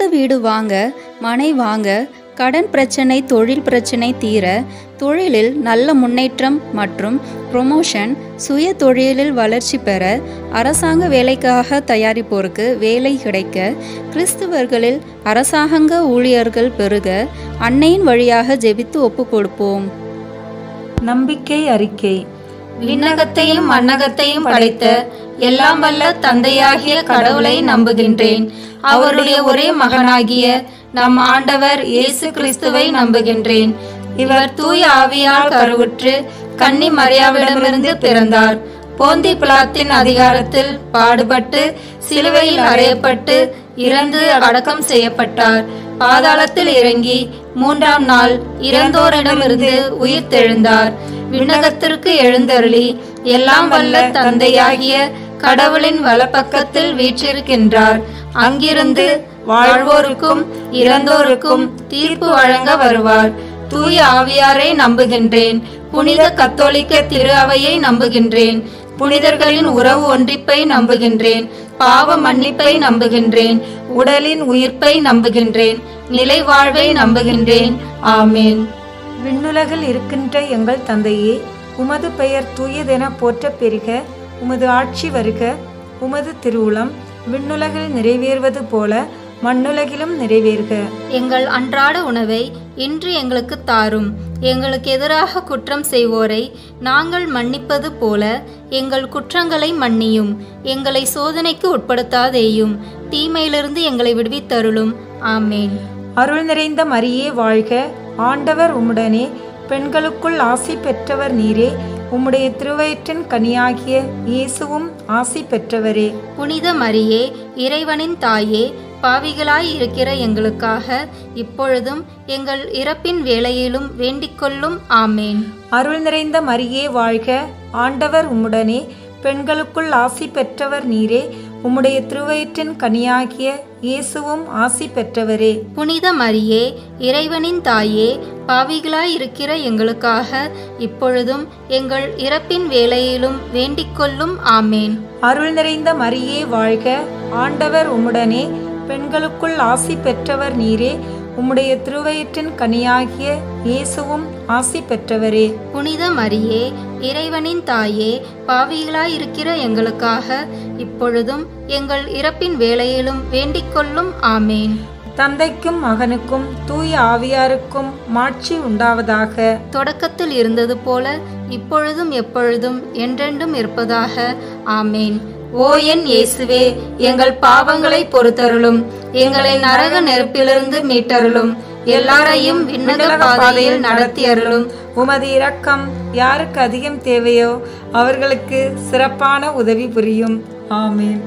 வீடு வாங்க மனை வாங்க கடன் பிரச்சனை தொழில் பிரச்சனை தீர தொழிலில் நல்ல முன்னேற்றம் மற்றும் ப்ரொமோஷன் சுய தொழிலில் வளர்ச்சி பெற அரசாங்க வேலைக்காக தயாரிப்போருக்கு வேலை கிடைக்க கிறிஸ்துவர்களில் அரசாங்க ஊழியர்கள் பெருக அன்னையின் வழியாக ஜெபித்து ஒப்பு கொடுப்போம் நம்பிக்கை அறிக்கை விண்ணகத்தையும் மண்ணகத்தையும் படைத்த எல்லாம் வல்ல தந்தையாகிய கடவுளை நம்புகின்றேன் அவருடைய ஒரே மகனாகிய நம் ஆண்டவர் இயேசு கிறிஸ்துவை நம்புகின்றேன் இவர் தூய ஆவியால் கருவுற்று கன்னி மரியாவிடமிருந்து பிறந்தார் போந்தி பிலாத்தின் அதிகாரத்தில் பாடுபட்டு சிலுவையில் அறையப்பட்டு இறந்து அடக்கம் செய்யப்பட்டார் பாதாளத்தில் இறங்கி மூன்றாம் நாள் இறந்தோரிடமிருந்து உயிர் தெழுந்தார் விண்ணகத்திற்கு எழுந்தருளி எல்லாம் வல்ல தந்தையாகிய கடவுளின் வலப்பக்கத்தில் வீற்றிருக்கின்றார் அங்கிருந்து வாழ்வோருக்கும் இறந்தோருக்கும் தீர்ப்பு வழங்க வருவார் தூய ஆவியாரை நம்புகின்றேன் புனித கத்தோலிக்க திரு அவையை நம்புகின்றேன் புனிதர்களின் உறவு ஒன்றிப்பை நம்புகின்றேன் பாவ மன்னிப்பை நம்புகின்றேன் உடலின் உயிர்ப்பை நம்புகின்றேன் நிலை வாழ்வை நம்புகின்றேன் ஆமேன் விண்ணுலகில் இருக்கின்ற எங்கள் தந்தையே உமது பெயர் தூயதென போற்றப் பெறுக உமது ஆட்சி வருக உமது திருவுளம் விண்ணுலகில் நிறைவேறுவது போல மண்ணுலகிலும் நிறைவேறுக எங்கள் அன்றாட உணவை இன்று எங்களுக்கு தாரும் எங்களுக்கு எதிராக குற்றம் செய்வோரை நாங்கள் மன்னிப்பது போல எங்கள் குற்றங்களை மன்னியும் எங்களை சோதனைக்கு உட்படுத்தாதேயும் தீமையிலிருந்து எங்களை விடுவித்தருளும் ஆமேன் அருள் நிறைந்த மரியே வாழ்க ஆண்டவர் உம்முடனே பெண்களுக்குள் ஆசி பெற்றவர் நீரே உம்முடைய திருவயிற்றின் கனியாகிய இயேசுவும் ஆசி பெற்றவரே புனித மரியே இறைவனின் தாயே பாவிகளாய் இருக்கிற எங்களுக்காக இப்பொழுதும் எங்கள் இறப்பின் வேளையிலும் வேண்டிக்கொள்ளும் ஆமேன் அருள் நிறைந்த மரியே வாழ்க ஆண்டவர் உம்முடனே பெண்களுக்குள் ஆசி பெற்றவர் நீரே உம்முடைய திருவயிற்றின் கனியாகிய இயேசுவும் ஆசி பெற்றவரே புனித மரியே இறைவனின் தாயே பாவிகளாய் இருக்கிற எங்களுக்காக இப்பொழுதும் எங்கள் இறப்பின் வேளையிலும் வேண்டிக்கொள்ளும் ஆமேன் அருள் நிறைந்த மரியே வாழ்க ஆண்டவர் உம்முடனே பெண்களுக்குள் ஆசி பெற்றவர் நீரே உம்முடைய திருவயிற்றின் கனியாகிய இயேசுவும் ஆசி பெற்றவரே புனித மரியே இறைவனின் தாயே பாவிகளாய் இருக்கிற எங்களுக்காக இப்பொழுதும் எங்கள் இறப்பின் வேளையிலும் வேண்டிக்கொள்ளும் ஆமேன் தந்தைக்கும் மகனுக்கும் தூய ஆவியாருக்கும் மாட்சி உண்டாவதாக தொடக்கத்தில் இருந்தது போல இப்பொழுதும் எப்பொழுதும் என்றென்றும் இருப்பதாக ஆமேன் ஓ என் இயேசுவே எங்கள் பாவங்களை பொறுத்தருளும் எங்களை நரக நெருப்பிலிருந்து மீட்டருளும் எல்லாரையும் விண்ணக பாதையில் நடத்தி அருளும் உமது இரக்கம் யாருக்கு அதிகம் தேவையோ அவர்களுக்கு சிறப்பான உதவி புரியும் ஆமீன்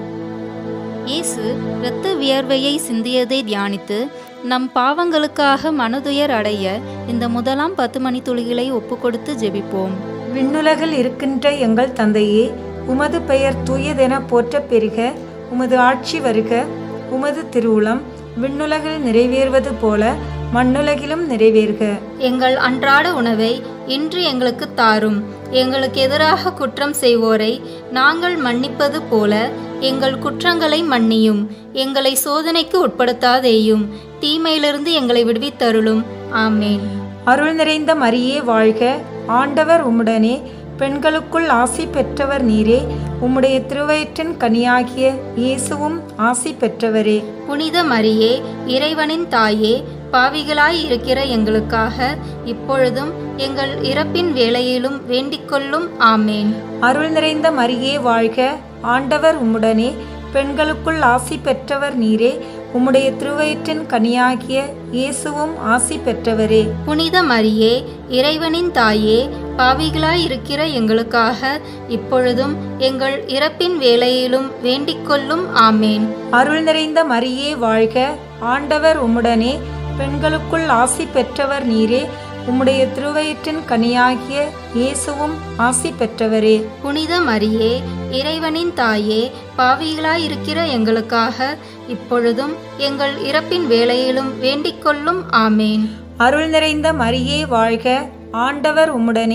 இயேசு இரத்த வியர்வையை சிந்தியதை தியானித்து நம் பாவங்களுக்காக மனதுயர் அடைய இந்த முதலாம் பத்து மணி துளிகளை ஒப்புக்கொடுத்து ஜெபிப்போம் விண்ணுலகில் இருக்கின்ற எங்கள் தந்தையே உமது பெயர் தூயதென போற்றப் பெறுக உமது ஆட்சி வருக உமது திருவுளம் விண்ணுலகில் நிறைவேறுவது போல மண்ணுலகிலும் நிறைவேறுக எங்கள் அன்றாட உணவை இன்று எங்களுக்கு தாரும் எங்களுக்கு எதிராக குற்றம் செய்வோரை நாங்கள் மன்னிப்பது போல எங்கள் குற்றங்களை மன்னியும் எங்களை சோதனைக்கு உட்படுத்தாதேயும் தீமையிலிருந்து எங்களை விடுவித்தருளும் ஆமேன் அருள் நிறைந்த மரியே வாழ்க ஆண்டவர் உம்முடனே பெண்களுக்குள் ஆசி பெற்றவர் நீரே உம்முடைய திருவயிற்றின் கனியாகிய இயேசுவும் ஆசி பெற்றவரே புனித மரியே இறைவனின் தாயே பாவிகளாய் இருக்கிற எங்களுக்காக இப்பொழுதும் எங்கள் இறப்பின் வேளையிலும் வேண்டிக்கொள்ளும் ஆமேன் அருள் நிறைந்த மரியே வாழ்க ஆண்டவர் உம்முடனே பெண்களுக்குள் ஆசி பெற்றவர் நீரே உம்முடைய திருவயிற்றின் கனியாகிய இயேசுவும் ஆசி பெற்றவரே புனித மரியே இறைவனின் தாயே பாவிகளாய் இருக்கிற எங்களுக்காக இப்பொழுதும் எங்கள் இறப்பின் வேளையிலும் வேண்டிக்கொள்ளும் ஆமேன் அருள் நிறைந்த மரியே வாழ்க ஆண்டவர் உம்முடனே பெண்களுக்குள் ஆசி பெற்றவர் நீரே உம்முடைய திருவயிற்றின் கனியாகிய இயேசுவும் ஆசி பெற்றவரே புனித மரியே இறைவனின் தாயே பாவிகளாய் இருக்கிற எங்களுக்காக இப்பொழுதும் எங்கள் இறப்பின் வேளையிலும் வேண்டிக்கொள்ளும் ஆமேன் அருள் நிறைந்த மரியே வாழ்க ஆண்டவர் உம்முடனே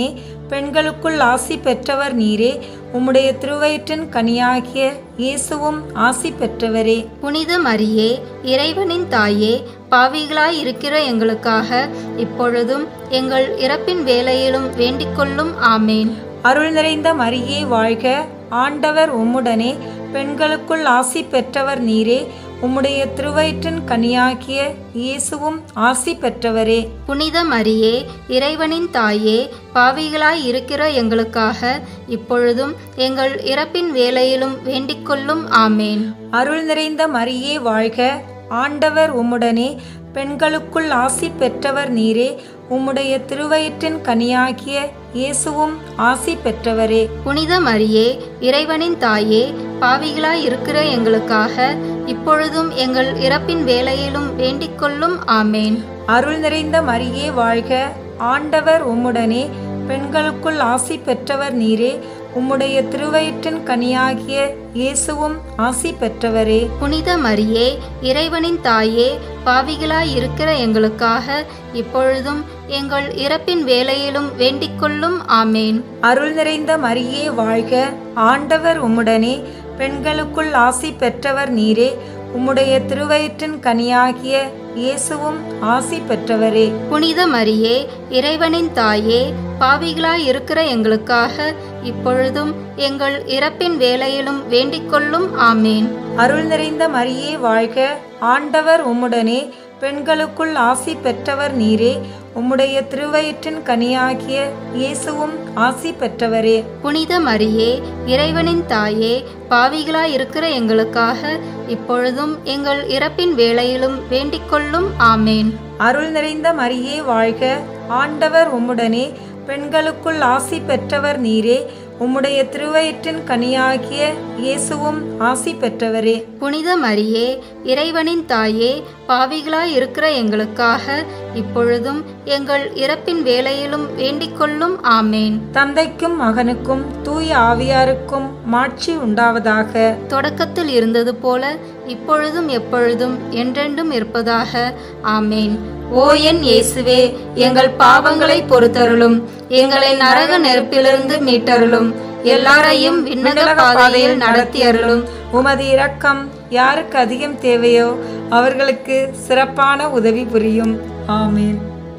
பெண்களுக்குள் ஆசி பெற்றவர் நீரே உம்முடைய திருவயிற்றின் கனியாகிய இயேசுவும் ஆசி பெற்றவரே புனித மரியே இறைவனின் தாயே பாவிகளாய் இருக்கிற எங்களுக்காக இப்பொழுதும் எங்கள் இறப்பின் வேளையிலும் வேண்டிக்கொள்ளும் ஆமேன் அருள் நிறைந்த மரியே வாழ்க ஆண்டவர் உம்முடனே பெண்களுக்குள் ஆசி பெற்றவர் நீரே உம்முடைய திருவயிற்றின் கனியாகிய இயேசுவும் ஆசி பெற்றவரே புனித மரியே இறைவனின் தாயே பாவிகளாய் இருக்கிற எங்களுக்காக இப்பொழுதும் எங்கள் இறப்பின் வேளையிலும் வேண்டிக்கொள்ளும் ஆமேன் அருள் நிறைந்த மரியே வாழ்க ஆண்டவர் உம்முடனே பெண்களுக்குள் ஆசி பெற்றவர் நீரே உம்முடைய திருவயிற்றின் கனியாகிய இயேசுவும் ஆசி பெற்றவரே புனித மரியே இறைவனின் தாயே பாவிகளாய் இருக்கிற எங்களுக்காக இப்பொழுதும் எங்கள் இறப்பின் வேளையிலும் வேண்டிக்கொள்ளும் ஆமேன் அருள் நிறைந்த மரியே வாழ்க ஆண்டவர் உம்முடனே பெண்களுக்குள் ஆசி பெற்றவர் நீரே உம்முடைய திருவயிற்றின் கனியாகிய இயேசுவும் ஆசி பெற்றவரே புனித மரியே இறைவனின் தாயே பாவிகளாய் இருக்கிற எங்களுக்காக இப்பொழுதும் எங்கள் இறப்பின் வேளையிலும் வேண்டிக்கொள்ளும் ஆமேன் அருள் நிறைந்த மரியே வாழ்க ஆண்டவர் உம்முடனே பெண்களுக்குள் ஆசி பெற்றவர் நீரே உம்முடைய திருவயிற்றின் கனியாகிய இயேசுவும் ஆசி பெற்றவரே புனித மரியே இறைவனின் தாயே பாவிகளாய் இருக்கிற எங்களுக்காக இப்பொழுதும் எங்கள் இறப்பின் வேளையிலும் வேண்டிக்கொள்ளும் ஆமேன் அருள் நிறைந்த மரியே வாழ்க ஆண்டவர் உம்முடனே பெண்களுக்குள் ஆசி பெற்றவர் நீரே உம்முடைய திருவயிற்றின் கனியாகிய இயேசுவும் ஆசி பெற்றவரே புனித மரியே இறைவனின் தாயே பாவிகளாய் இருக்கிற எங்களுக்காக இப்பொழுதும் எங்கள் இறப்பின் வேளையிலும் வேண்டிக்கொள்ளும் ஆமேன் அருள் நிறைந்த மரியே வாழ்க ஆண்டவர் உம்முடனே பெண்களுக்குள் ஆசி பெற்றவர் நீரே உம்முடைய திருவயிற்றின் கனியாகிய இயேசுவும் ஆசி பெற்றவரே புனித மரியே இறைவனின் தாயே பாவிகளாய் இருக்கிற எங்களுக்காக இப்பொழுதும் எங்கள் இறப்பின் வேளையிலும் வேண்டிக்கொள்ளும் ஆமேன் தந்தைக்கும் மகனுக்கும் தூய ஆவியாருக்கும் மாட்சி உண்டாவதாக தொடக்கத்தில் இருந்தது போல இப்பொழுதும் எப்பொழுதும் என்றென்றும் இருப்பதாக ஆமேன் ஓ என் இயேசுவே எங்கள் பாவங்களை பொறுத்தருளும் எங்களை நரக நெருப்பிலிருந்து மீட்டருளும் எல்லாரையும் விண்ணக பாதையில் நடத்தி அருளும் உமது இரக்கம் யாருக்கு அதிகம் தேவையோ அவர்களுக்கு சிறப்பான உதவி புரியும் ஆமீன்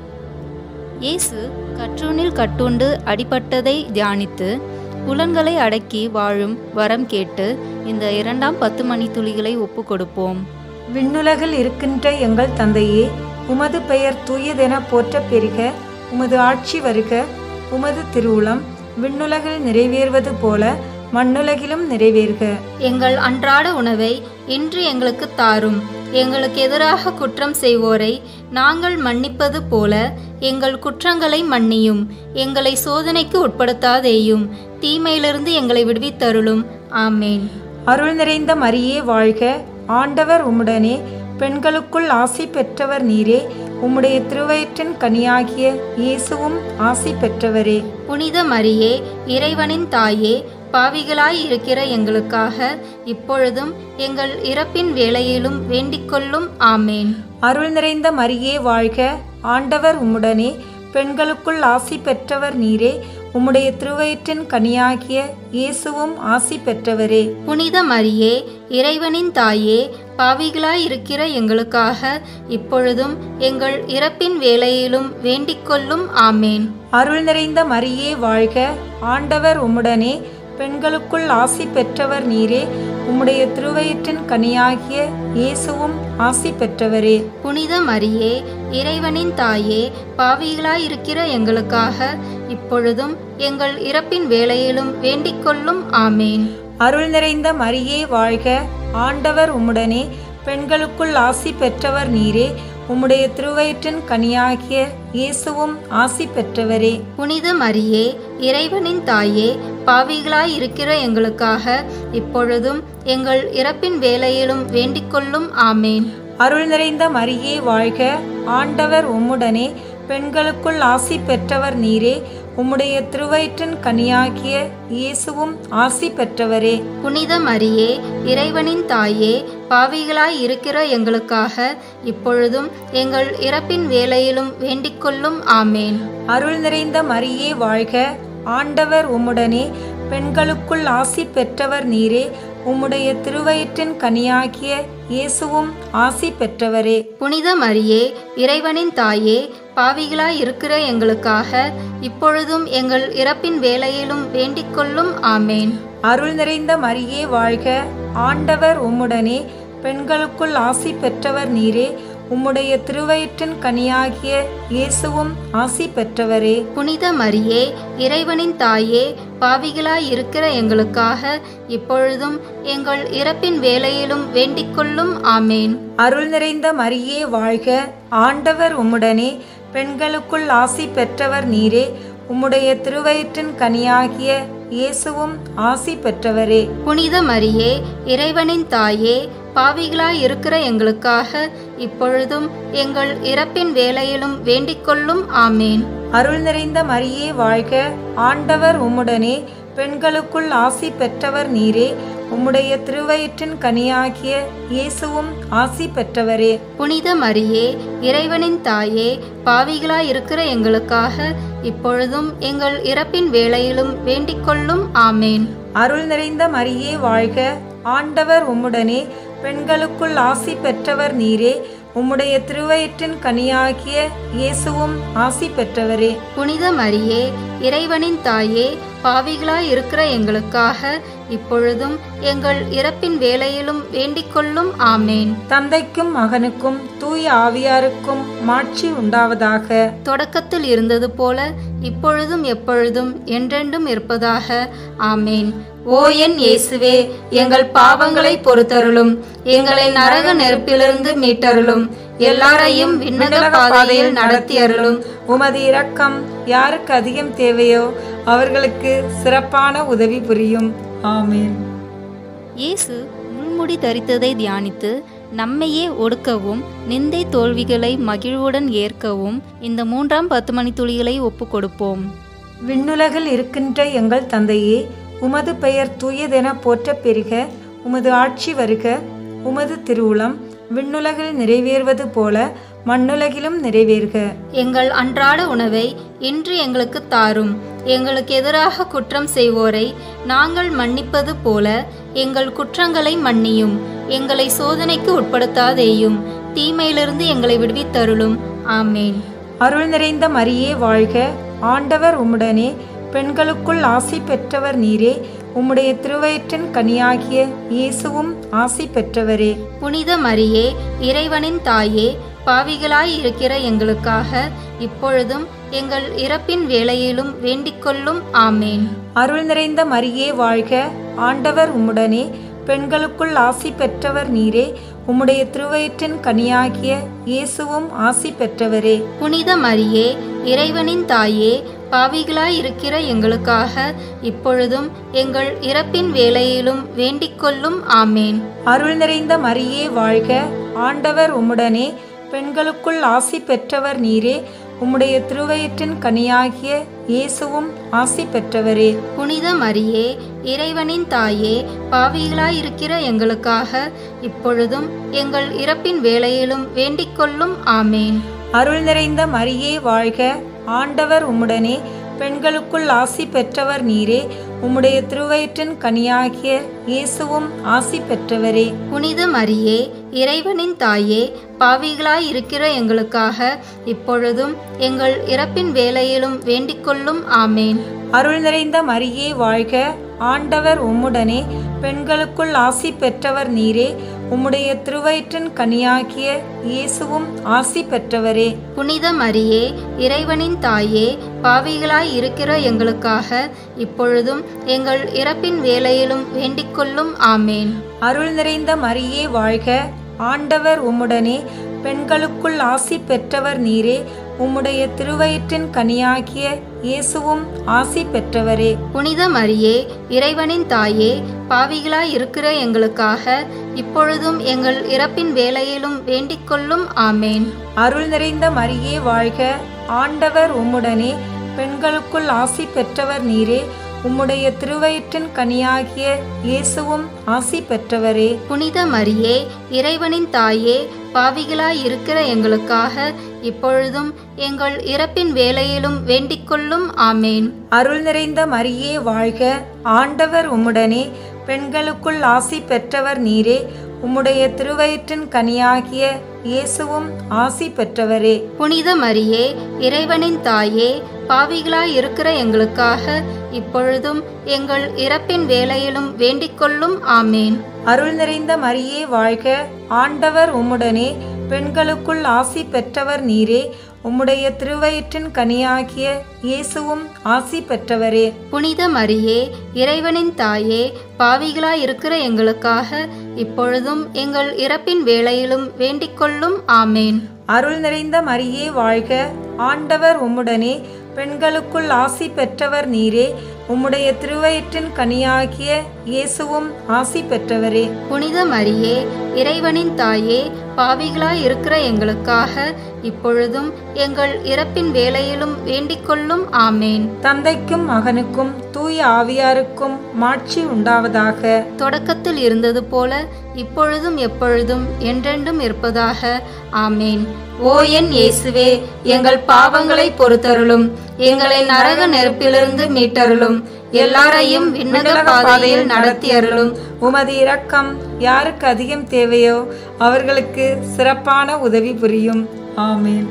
இயேசு கற்றூனில் கட்டுண்டு அடிபட்டதை தியானித்து புலன்களை அடக்கி வாழும் வரம் கேட்டு இந்த இரண்டாம் பத்து மணி துளிகளை ஒப்பு கொடுப்போம் விண்ணுலகில் இருக்கின்ற எங்கள் தந்தையே உமது பெயர் தூயதென போற்ற பெருக உமது ஆட்சி வருக உமது திருவுளம் விண்ணுலகில் நிறைவேறுவது போல மண்ணுலகிலும் நிறைவேறுக எங்கள் அன்றாட உணவை இன்று எங்களுக்கு தாரும் எங்களுக்கு எதிராக குற்றம் செய்வோரை நாங்கள் மன்னிப்பது போல எங்கள் குற்றங்களை மன்னியும் எங்களை சோதனைக்கு உட்படுத்தாதேயும் தீமையிலிருந்து எங்களை விடுவித்தருளும் ஆமேன் அருள் நிறைந்த மரியே வாழ்க ஆண்டவர் உம்முடனே பெண்களுக்குள் ஆசி பெற்றவர் நீரே உம்முடைய திருவயிற்றின் கனியாகிய இயேசுவும் ஆசி பெற்றவரே புனித மரியே இறைவனின் தாயே பாவிகளாய் இருக்கிற எங்களுக்காக இப்பொழுதும் எங்கள் இறப்பின் வேளையிலும் வேண்டிக்கொள்ளும் ஆமேன் அருள் நிறைந்த மரியே வாழ்க ஆண்டவர் உம்முடனே பெண்களுக்குள் ஆசி பெற்றவர் நீரே உம்முடைய திருவயிற்றின் கனியாகிய இயேசுவும் ஆசி பெற்றவரே புனித மரியே இறைவனின் தாயே பாவிகளாய் இருக்கிற எங்களுக்காக இப்பொழுதும் எங்கள் இறப்பின் வேளையிலும் வேண்டிக்கொள்ளும் ஆமேன் அருள் நிறைந்த மரியே வாழ்க ஆண்டவர் உம்முடனே பெண்களுக்குள் ஆசி பெற்றவர் நீரே உம்முடைய திருவயிற்றின் கனியாகிய இயேசுவும் ஆசி பெற்றவரே புனித மரியே இறைவனின் தாயே பாவிகளாய் இருக்கிற எங்களுக்காக இப்பொழுதும் எங்கள் இறப்பின் வேளையிலும் வேண்டிக்கொள்ளும் ஆமேன் அருள் நிறைந்த மரியே வாழ்க ஆண்டவர் உம்முடனே பெண்களுக்குள் ஆசி பெற்றவர் நீரே உம்முடைய திருவயிற்றின் கனியாகிய இயேசுவும் ஆசி பெற்றவரே புனித மரியே இறைவனின் தாயே பாவிகளாய் இருக்கிற எங்களுக்காக இப்பொழுதும் எங்கள் இறப்பின் வேளையிலும் வேண்டிக்கொள்ளும் ஆமேன் அருள் நிறைந்த மரியே வாழ்க ஆண்டவர் உம்முடனே பெண்களுக்குள் ஆசி பெற்றவர் நீரே உம்முடைய திருவயிற்றின் கனியாகிய இயேசுவும் ஆசி பெற்றவரே புனித மரியே இறைவனின் தாயே பாவிகளாய் இருக்கிற எங்களுக்காக இப்பொழுதும் எங்கள் இறப்பின் வேளையிலும் வேண்டிக்கொள்ளும் ஆமேன் அருள் நிறைந்த மரியே வாழ்க ஆண்டவர் உம்முடனே பெண்களுக்குள் ஆசி பெற்றவர் நீரே உம்முடைய திருவயிற்றின் கனியாகிய இயேசுவும் ஆசி பெற்றவரே புனித மரியே இறைவனின் தாயே பாவிகளாய் இருக்கிற எங்களுக்காக இப்பொழுதும் எங்கள் இறப்பின் வேளையிலும் வேண்டிக்கொள்ளும் ஆமேன் அருள் நிறைந்த மரியே வாழ்க ஆண்டவர் உம்முடனே பெண்களுக்குள் ஆசி பெற்றவர் நீரே உம்முடைய திருவயிற்றின் கனியாகிய இயேசுவும் ஆசி பெற்றவரே புனித மரியே இறைவனின் தாயே பாவிகளாய் இருக்கிற எங்களுக்காக இப்பொழுதும் எங்கள் இறப்பின் வேளையிலும் வேண்டிக்கொள்ளும் ஆமேன் அருள் நிறைந்த மரியே வாழ்க ஆண்டவர் உம்முடனே பெண்களுக்குள் ஆசி பெற்றவர் நீரே உம்முடைய திருவயிற்றின் கனியாகிய இயேசுவும் ஆசி பெற்றவரே புனித மரியே இறைவனின் தாயே பாவிகளாய் இருக்கிற எங்களுக்காக இப்பொழுதும் எங்கள் இறப்பின் வேளையிலும் வேண்டிக்கொள்ளும் ஆமேன் அருள் நிறைந்த மரியே வாழ்க ஆண்டவர் உம்முடனே பெண்களுக்குள் ஆசி பெற்றவர் நீரே உம்முடைய திருவயிற்றின் கனியாகிய இயேசுவும் ஆசி பெற்றவரே புனித மரியே இறைவனின் தாயே பாவிகளாய் இருக்கிற எங்களுக்காக இப்பொழுதும் எங்கள் இறப்பின் வேளையிலும் வேண்டிக்கொள்ளும் ஆமேன் அருள் நிறைந்த மரியே வாழ்க ஆண்டவர் உம்முடனே பெண்களுக்குள் ஆசி பெற்றவர் நீரே உம்முடைய திருவயிற்றின் கனியாகிய இயேசுவும் ஆசி பெற்றவரே புனித மரியே இறைவனின் தாயே பாவிகளாய் இருக்கிற எங்களுக்காக இப்பொழுதும் எங்கள் இறப்பின் வேளையிலும் வேண்டிக்கொள்ளும் ஆமேன் தந்தைக்கும் மகனுக்கும் தூய ஆவியாருக்கும் மாட்சி உண்டாவதாக தொடக்கத்தில் இருந்தது போல இப்பொழுதும் எப்பொழுதும் என்றென்றும் இருப்பதாக ஆமேன் ஓ என் இயேசுவே எங்கள் பாவங்களை பொறுத்தருளும் எங்களை நரக நெருப்பிலிருந்து மீட்டருளும் எல்லாரையும் விண்ணக பாதையில் நடத்தி அருளும் உமது இரக்கம் யாருக்கு அதிகம் தேவையோ அவர்களுக்கு சிறப்பான உதவி புரியும் ஆமீன் இயேசு முள்முடி தரித்ததை தியானித்து நம்மையே ஒடுக்கவும் நிந்தை தோல்விகளை மகிழ்வுடன் ஏற்கவும் இந்த மூன்றாம் பத்து மணி துளிகளை ஒப்பு கொடுப்போம் விண்ணுலகில் இருக்கின்ற எங்கள் தந்தையே உமது பெயர் தூயதென போற்ற பெருக உமது ஆட்சி வருக உமது திருவுளம் விண்ணுலகில் நிறைவேறுவது போல மண்ணுலகிலும் நிறைவேறுக எங்கள் அன்றாட உணவை இன்று எங்களுக்கு தாரும் எங்களுக்கு எதிராக குற்றம் செய்வோரை நாங்கள் மன்னிப்பது போல எங்கள் குற்றங்களை மன்னியும் எங்களை சோதனைக்கு உட்படுத்தாதேயும் தீமையிலிருந்து எங்களை விடுவித்தருளும் ஆமேன் அருள் நிறைந்த மரியே வாழ்க ஆண்டவர் உம்முடனே பெண்களுக்குள் ஆசி பெற்றவர் நீரே உம்முடைய திருவயிற்றின் கனியாகிய இயேசுவும் ஆசி பெற்றவரே புனித மரியே இறைவனின் தாயே பாவிகளாய் இருக்கிற எங்களுக்காக இப்பொழுதும் எங்கள் இறப்பின் வேளையிலும் வேண்டிக்கொள்ளும் ஆமேன் அருள் நிறைந்த மரியே வாழ்க ஆண்டவர் உம்முடனே பெண்களுக்குள் ஆசி பெற்றவர் நீரே உம்முடைய திருவயிற்றின் கனியாகிய இயேசுவும் ஆசி பெற்றவரே புனித மரியே இறைவனின் தாயே பாவிகளாய் இருக்கிற எங்களுக்காக இப்பொழுதும் எங்கள் இறப்பின் வேளையிலும் வேண்டிக்கொள்ளும் ஆமேன் அருள் நிறைந்த மரியே வாழ்க ஆண்டவர் உம்முடனே பெண்களுக்குள் ஆசி பெற்றவர் நீரே உம்முடைய திருவயிற்றின் கனியாகிய இயேசுவும் ஆசி பெற்றவரே புனித மரியே இறைவனின் தாயே பாவிகளாய் இருக்கிற எங்களுக்காக இப்பொழுதும் எங்கள் இறப்பின் வேளையிலும் வேண்டிக்கொள்ளும் ஆமேன் அருள் நிறைந்த மரியே வாழ்க ஆண்டவர் உம்முடனே பெண்களுக்குள் ஆசி பெற்றவர் நீரே உம்முடைய திருவயிற்றின் கனியாகிய இயேசுவும் ஆசி பெற்றவரே புனித மரியே இறைவனின் தாயே பாவிகளாய் இருக்கிற எங்களுக்காக இப்பொழுதும் எங்கள் இறப்பின் வேளையிலும் வேண்டிக்கொள்ளும் ஆமேன் அருள் நிறைந்த மரியே வாழ்க ஆண்டவர் உம்முடனே பெண்களுக்குள் ஆசி பெற்றவர் நீரே உம்முடைய திருவயிற்றின் கனியாகிய இயேசுவும் ஆசி பெற்றவரே புனித மரியே இறைவனின் தாயே பாவிகளாய் இருக்கிற எங்களுக்காக இப்பொழுதும் எங்கள் இறப்பின் வேளையிலும் வேண்டிக்கொள்ளும் ஆமேன் அருள் நிறைந்த மரியே வாழ்க ஆண்டவர் உம்முடனே பெண்களுக்குள் ஆசி பெற்றவர் நீரே உம்முடைய திருவயிற்றின் கனியாகிய இயேசுவும் ஆசி பெற்றவரே புனித மரியே இறைவனின் தாயே பாவிகளாய் இருக்கிற எங்களுக்காக இப்பொழுதும் எங்கள் இறப்பின் வேளையிலும் வேண்டிக்கொள்ளும் ஆமேன் அருள் நிறைந்த மரியே வாழ்க ஆண்டவர் உம்முடனே பெண்களுக்குள் ஆசி பெற்றவர் நீரே உம்முடைய திருவயிற்றின் கனியாகிய இயேசுவும் ஆசி பெற்றவரே புனித மரியே இறைவனின் தாயே பாவிகளாய் இருக்கிற எங்களுக்காக இப்பொழுதும் எங்கள் இறப்பின் வேளையிலும் வேண்டிக்கொள்ளும் ஆமேன் அருள் நிறைந்த மரியே வாழ்க ஆண்டவர் உம்முடனே பெண்களுக்குள் ஆசி பெற்றவர் நீரே உம்முடைய திருவயிற்றின் கனியாகிய இயேசுவும் ஆசி பெற்றவரே புனித மரியே இறைவனின் தாயே பாவிகளாய் இருக்கிற எங்களுக்காக இப்பொழுதும் எங்கள் இறப்பின் வேளையிலும் வேண்டிக்கொள்ளும் ஆமேன் அருள் நிறைந்த மரியே வாழ்க ஆண்டவர் உம்முடனே பெண்களுக்குள் ஆசி பெற்றவர் நீரே உம்முடைய திருவயிற்றின் கனியாகிய இயேசுவும் ஆசி பெற்றவரே புனித மரியே இறைவனின் தாயே பாவிகளாய் இருக்கிற எங்களுக்காக இப்பொழுதும் எங்கள் இறப்பின் வேளையிலும் வேண்டிக்கொள்ளும் ஆமேன் அருள் நிறைந்த மரியே வாழ்க ஆண்டவர் உம்முடனே பெண்களுக்குள் ஆசி பெற்றவர் நீரே உம்முடைய திருவயிற்றின் கனியாகிய இயேசுவும் ஆசி பெற்றவரே புனித மரியே இறைவனின் தாயே பாவிகளாய் இருக்கிற எங்களுக்காக இப்பொழுதும் எங்கள் இறப்பின் வேளையிலும் வேண்டிக்கொள்ளும் ஆமேன் தந்தைக்கும் மகனுக்கும் தூய ஆவியாருக்கும் மாட்சி உண்டாவதாக தொடக்கத்தில் இருந்தது போல இப்பொழுதும் எப்பொழுதும் என்றென்றும் இருப்பதாக ஆமேன் ஓ என் இயேசுவே எங்கள் பாவங்களை பொறுத்தருளும் எங்களை நரக நெருப்பிலிருந்து மீட்டருளும் எல்லாரையும் விண்ணக பாதையில் நடத்தி அருளும் உமது இரக்கம் யாருக்கு அதிகம் தேவையோ அவர்களுக்கு சிறப்பான உதவி புரியும் ஆமேன்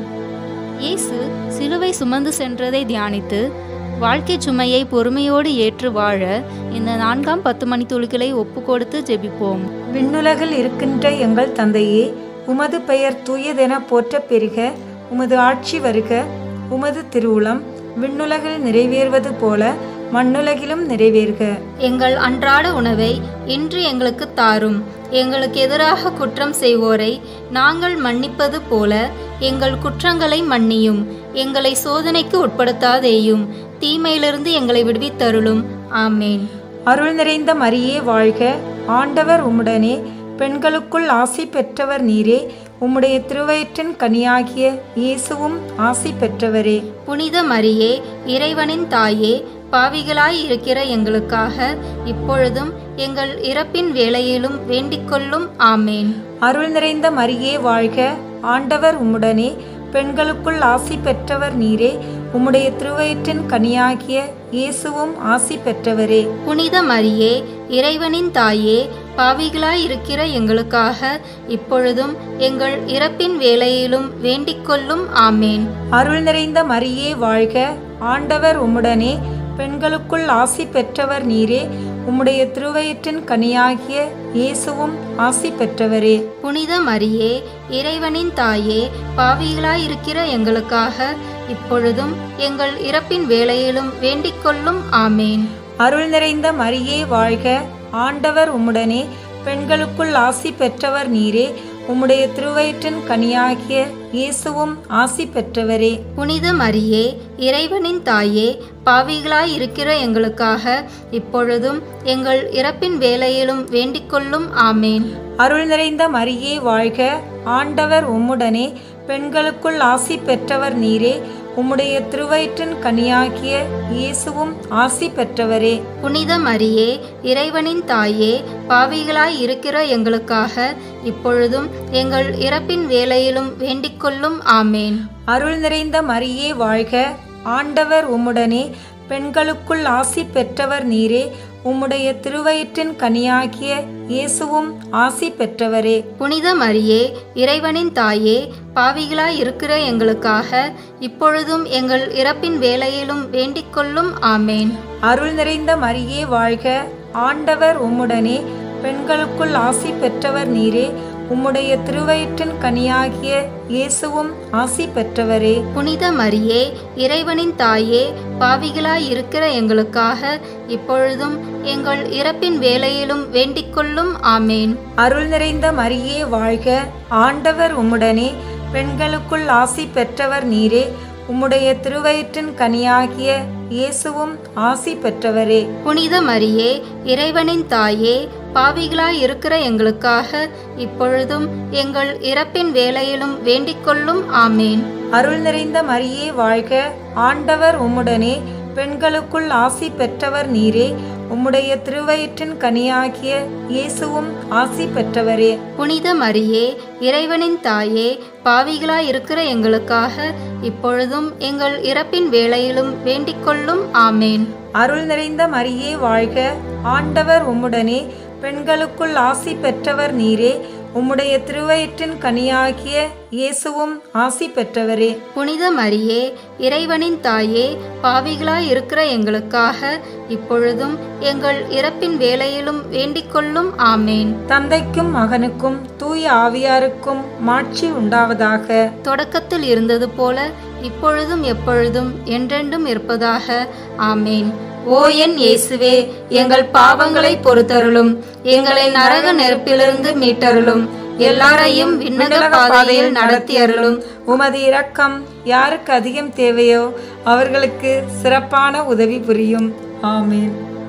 இயேசு சிலுவை சுமந்து சென்றதை தியானித்து வாழ்க்கை சுமையை பொறுமையோடு ஏற்று வாழ இந்த நான்காம் பத்து மணி துளிகளை ஒப்பு கொடுத்து ஜெபிப்போம் விண்ணுலகில் இருக்கின்ற எங்கள் தந்தையே உமது பெயர் தூயதென போற்ற பெருக உமது ஆட்சி வருக உமது திருவுளம் விண்ணுலகில் நிறைவேறுவது போல மண்ணுலகிலும் நிறைவேறுக எங்கள் அன்றாட உணவை இன்று எங்களுக்கு தாரும் எங்களுக்கு எதிராக குற்றம் செய்வோரை நாங்கள் மன்னிப்பது போல எங்கள் குற்றங்களை மன்னியும் எங்களை சோதனைக்கு உட்படுத்தாதேயும் தீமையிலிருந்து எங்களை விடுவித்தருளும் ஆமேன் அருள் நிறைந்த மரியே வாழ்க ஆண்டவர் உம்முடனே பெண்களுக்குள் ஆசி பெற்றவர் நீரே உம்முடைய திருவயிற்றின் கனியாகிய இயேசுவும் ஆசி பெற்றவரே புனித மரியே இறைவனின் தாயே பாவிகளாய் இருக்கிற எங்களுக்காக இப்பொழுதும் எங்கள் இறப்பின் வேளையிலும் வேண்டிக்கொள்ளும் ஆமேன் அருள் நிறைந்த மரியே வாழ்க ஆண்டவர் உம்முடனே பெண்களுக்குள் ஆசி பெற்றவர் நீரே உம்முடைய திருவயிற்றின் கனியாகிய இயேசுவும் ஆசி பெற்றவரே புனித மரியே இறைவனின் தாயே பாவிகளாய் இருக்கிற எங்களுக்காக இப்பொழுதும் எங்கள் இறப்பின் வேளையிலும் வேண்டிக்கொள்ளும் ஆமேன் அருள் நிறைந்த மரியே வாழ்க ஆண்டவர் உம்முடனே பெண்களுக்குள் ஆசி பெற்றவர் நீரே உம்முடைய திருவயிற்றின் கனியாகிய இயேசுவும் ஆசி பெற்றவரே புனித மரியே இறைவனின் தாயே பாவிகளாய் இருக்கிற எங்களுக்காக இப்பொழுதும் எங்கள் இறப்பின் வேளையிலும் வேண்டிக்கொள்ளும் ஆமேன் அருள் நிறைந்த மரியே வாழ்க ஆண்டவர் உம்முடனே பெண்களுக்குள் ஆசி பெற்றவர் நீரே உம்முடைய திருவயிற்றின் கனியாகிய இயேசுவும் ஆசி பெற்றவரே புனித மரியே இறைவனின் தாயே பாவிகளாய் இருக்கிற எங்களுக்காக இப்பொழுதும் எங்கள் இறப்பின் வேளையிலும் வேண்டிக்கொள்ளும் ஆமேன் அருள் நிறைந்த மரியே வாழ்க ஆண்டவர் உம்முடனே பெண்களுக்குள் ஆசி பெற்றவர் நீரே உம்முடைய திருவயிற்றின் கனியாகிய இயேசுவும் ஆசி பெற்றவரே புனித மரியே இறைவனின் தாயே பாவிகளாய் இருக்கிற எங்களுக்காக இப்பொழுதும் எங்கள் இறப்பின் வேளையிலும் வேண்டிக்கொள்ளும் ஆமேன் அருள் நிறைந்த மரியே வாழ்க ஆண்டவர் உம்முடனே பெண்களுக்குள் ஆசி பெற்றவர் நீரே உம்முடைய திருவயிற்றின் கனியாகிய இயேசுவும் ஆசி பெற்றவரே புனித மரியே இறைவனின் தாயே பாவிகளாய் இருக்கிற எங்களுக்காக இப்பொழுதும் எங்கள் இறப்பின் வேளையிலும் வேண்டிக்கொள்ளும் ஆமேன் அருள் நிறைந்த மரியே வாழ்க ஆண்டவர் உம்முடனே பெண்களுக்குள் ஆசி பெற்றவர் நீரே உம்முடைய திருவயிற்றின் கனியாகிய இயேசுவும் ஆசி பெற்றவரே புனித மரியே இறைவனின் தாயே பாவிகளாய் இருக்கிற எங்களுக்காக இப்பொழுதும் எங்கள் இறப்பின் வேளையிலும் வேண்டிக்கொள்ளும் ஆமேன் அருள் நிறைந்த மரியே வாழ்க ஆண்டவர் உம்முடனே பெண்களுக்குள் ஆசி பெற்றவர் நீரே உம்முடைய திருவயிற்றின் கனியாகிய இயேசுவும் ஆசி பெற்றவரே புனித மரியே இறைவனின் தாயே பாவிகளாய் இருக்கிற எங்களுக்காக இப்பொழுதும் எங்கள் இறப்பின் வேளையிலும் வேண்டிக்கொள்ளும் ஆமேன் அருள் நிறைந்த மரியே வாழ்க ஆண்டவர் உம்முடனே பெண்களுக்குள் ஆசி பெற்றவர் நீரே உம்முடைய திருவயிற்றின் கனியாகிய இயேசுவும் ஆசி பெற்றவரே புனித மரியே இறைவனின் தாயே பாவிகளாய் இருக்கிற எங்களுக்காக இப்பொழுதும் எங்கள் இறப்பின் வேளையிலும் வேண்டிக்கொள்ளும் ஆமேன் அருள் நிறைந்த மரியே வாழ்க ஆண்டவர் உம்முடனே பெண்களுக்குள் ஆசி பெற்றவர் நீரே உம்முடைய திருவயிற்றின் கனியாகிய இயேசுவும் ஆசி பெற்றவரே புனித மரியே இறைவனின் தாயே பாவிகளாய் இருக்கிற எங்களுக்காக இப்பொழுதும் எங்கள் இறப்பின் வேளையிலும் வேண்டிக்கொள்ளும் ஆமேன் தந்தைக்கும் மகனுக்கும் தூய ஆவியாருக்கும் மாட்சி உண்டாவதாக தொடக்கத்தில் இருந்தது போல இப்பொழுதும் எப்பொழுதும் என்றென்றும் இருப்பதாக ஆமேன் ஓ என் இயேசுவே எங்கள் பாவங்களை பொறுத்தருளும் எங்களை நரக நெருப்பிலிருந்து மீட்டருளும் எல்லாரையும் விண்ணக பாதையில் நடத்தி அருளும் உமது இரக்கம் யாருக்கு அதிகம் தேவையோ அவர்களுக்கு சிறப்பான உதவி புரியும் ஆமீன்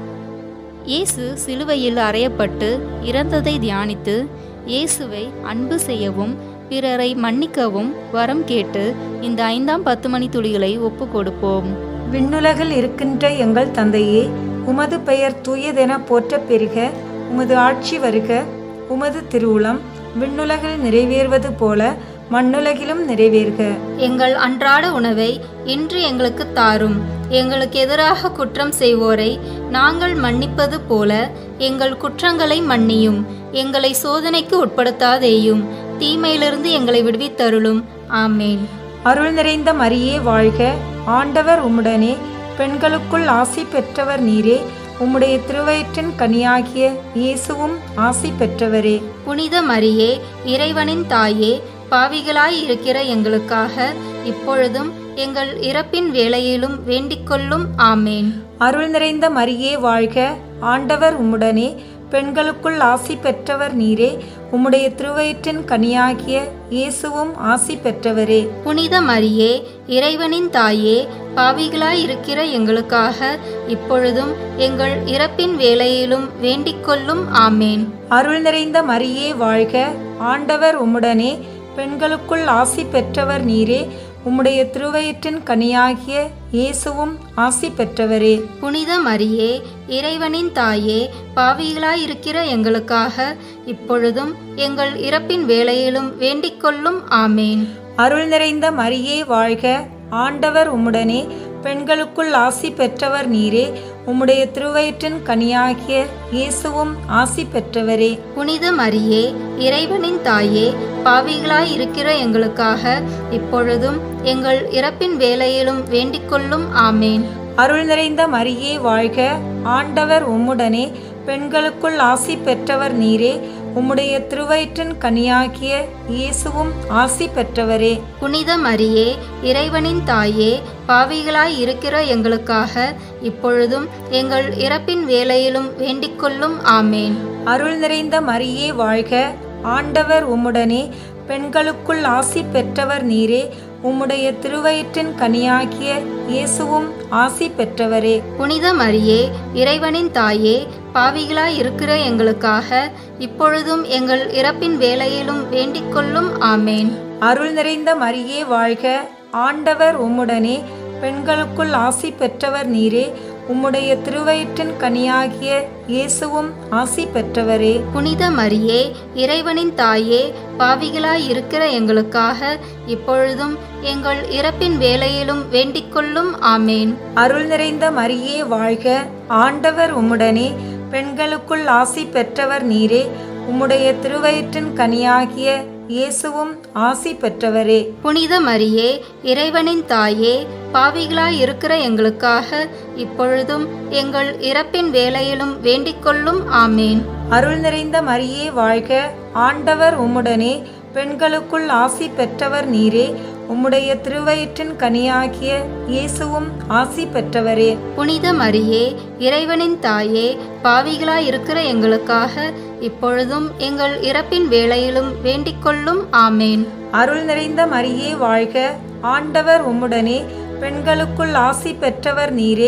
இயேசு சிலுவையில் அறையப்பட்டு இறந்ததை தியானித்து இயேசுவை அன்பு செய்யவும் பிறரை மன்னிக்கவும் வரம் கேட்டு இந்த ஐந்தாம் பத்து மணி துளிகளை ஒப்பு கொடுப்போம் விண்ணுலகில் இருக்கின்ற எங்கள் தந்தையே உமது பெயர் தூயதென போற்ற பெருக உமது ஆட்சி வருக உமது திருவுளம் விண்ணுலகில் நிறைவேறுவது போல மண்ணுலகிலும் நிறைவேறுக எங்கள் அன்றாட உணவை இன்று எங்களுக்கு தாரும் எங்களுக்கு எதிராக குற்றம் செய்வோரை நாங்கள் மன்னிப்பது போல எங்கள் குற்றங்களை மன்னியும் எங்களை சோதனைக்கு உட்படுத்தாதேயும் தீமையிலிருந்து எங்களை விடுவித்தருளும் ஆமேன் அருள் நிறைந்த மரியே வாழ்க ஆண்டவர் உம்முடனே பெண்களுக்குள் ஆசி பெற்றவர் நீரே உம்முடைய திருவயிற்றின் கனியாகிய இயேசுவும் ஆசி பெற்றவரே புனித மரியே இறைவனின் தாயே பாவிகளாய் இருக்கிற எங்களுக்காக இப்பொழுதும் எங்கள் இறப்பின் வேளையிலும் வேண்டிக்கொள்ளும் ஆமேன் அருள் நிறைந்த மரியே வாழ்க ஆண்டவர் உம்முடனே பெண்களுக்குள் ஆசி பெற்றவர் நீரே உம்முடைய திருவயிற்றின் கனியாகிய இயேசுவும் ஆசி பெற்றவரே புனித மரியே இறைவனின் தாயே பாவிகளாய் இருக்கிற எங்களுக்காக இப்பொழுதும் எங்கள் இறப்பின் வேளையிலும் வேண்டிக்கொள்ளும் ஆமேன் அருள் நிறைந்த மரியே வாழ்க ஆண்டவர் உம்முடனே பெண்களுக்குள் ஆசி பெற்றவர் நீரே உம்முடைய திருவயிற்றின் கனியாகிய இயேசுவும் ஆசி பெற்றவரே புனித மரியே இறைவனின் தாயே பாவிகளாய் இருக்கிற எங்களுக்காக இப்பொழுதும் எங்கள் இறப்பின் வேளையிலும் வேண்டிக்கொள்ளும் ஆமேன் அருள் நிறைந்த மரியே வாழ்க ஆண்டவர் உம்முடனே பெண்களுக்குள் ஆசி பெற்றவர் நீரே உம்முடைய திருவயிற்றின் கனியாகிய இயேசுவும் ஆசி பெற்றவரே புனித மரியே இறைவனின் தாயே பாவிகளாய் இருக்கிற எங்களுக்காக இப்பொழுதும் எங்கள் இறப்பின் வேளையிலும் வேண்டிக்கொள்ளும் ஆமேன் அருள் நிறைந்த மரியே வாழ்க ஆண்டவர் உம்முடனே பெண்களுக்குள் ஆசி பெற்றவர் நீரே உம்முடைய திருவயிற்றின் கனியாகிய இயேசுவும் ஆசி பெற்றவரே புனித மரியே இறைவனின் தாயே பாவிகளாய் இருக்கிற எங்களுக்காக இப்பொழுதும் எங்கள் இறப்பின் வேளையிலும் வேண்டிக்கொள்ளும் ஆமேன் அருள் நிறைந்த மரியே வாழ்க ஆண்டவர் உம்முடனே பெண்களுக்குள் ஆசி பெற்றவர் நீரே உம்முடைய திருவயிற்றின் கனியாகிய இயேசுவும் ஆசி பெற்றவரே புனித மரியே இறைவனின் தாயே பாவிகளாய் இருக்கிற எங்களுக்காக இப்பொழுதும் எங்கள் இறப்பின் வேளையிலும் வேண்டிக்கொள்ளும் ஆமேன் அருள் நிறைந்த மரியே வாழ்க ஆண்டவர் உம்முடனே பெண்களுக்குள் ஆசி பெற்றவர் நீரே உம்முடைய திருவயிற்றின் கனியாகிய இயேசுவும் ஆசி பெற்றவரே புனித மரியே இறைவனின் தாயே பாவிகளாய் இருக்கிற எங்களுக்காக இப்பொழுதும் எங்கள் இறப்பின் வேளையிலும் வேண்டிக்கொள்ளும் ஆமேன் அருள் நிறைந்த மரியே வாழ்க ஆண்டவர் உம்முடனே பெண்களுக்குள் ஆசி பெற்றவர் நீரே உம்முடைய திருவயிற்றின் கனியாகிய இயேசுவும் ஆசி பெற்றவரே புனித மரியே இறைவனின் தாயே பாவிகளாய் இருக்கிற எங்களுக்காக இப்பொழுதும் எங்கள் இறப்பின் வேளையிலும் வேண்டிக்கொள்ளும் ஆமேன் அருள் நிறைந்த மரியே வாழ்க ஆண்டவர் உம்முடனே பெண்களுக்குள் ஆசி பெற்றவர் நீரே உம்முடைய திருவயிற்றின் கனியாகிய இயேசுவும் ஆசி பெற்றவரே புனித மரியே இறைவனின் தாயே பாவிகளாய் இருக்கிற எங்களுக்காக இப்பொழுதும் எங்கள் இறப்பின் வேளையிலும் வேண்டிக்கொள்ளும் ஆமேன் அருள் நிறைந்த மரியே வாழ்க ஆண்டவர் உம்முடனே பெண்களுக்குள் ஆசி பெற்றவர் நீரே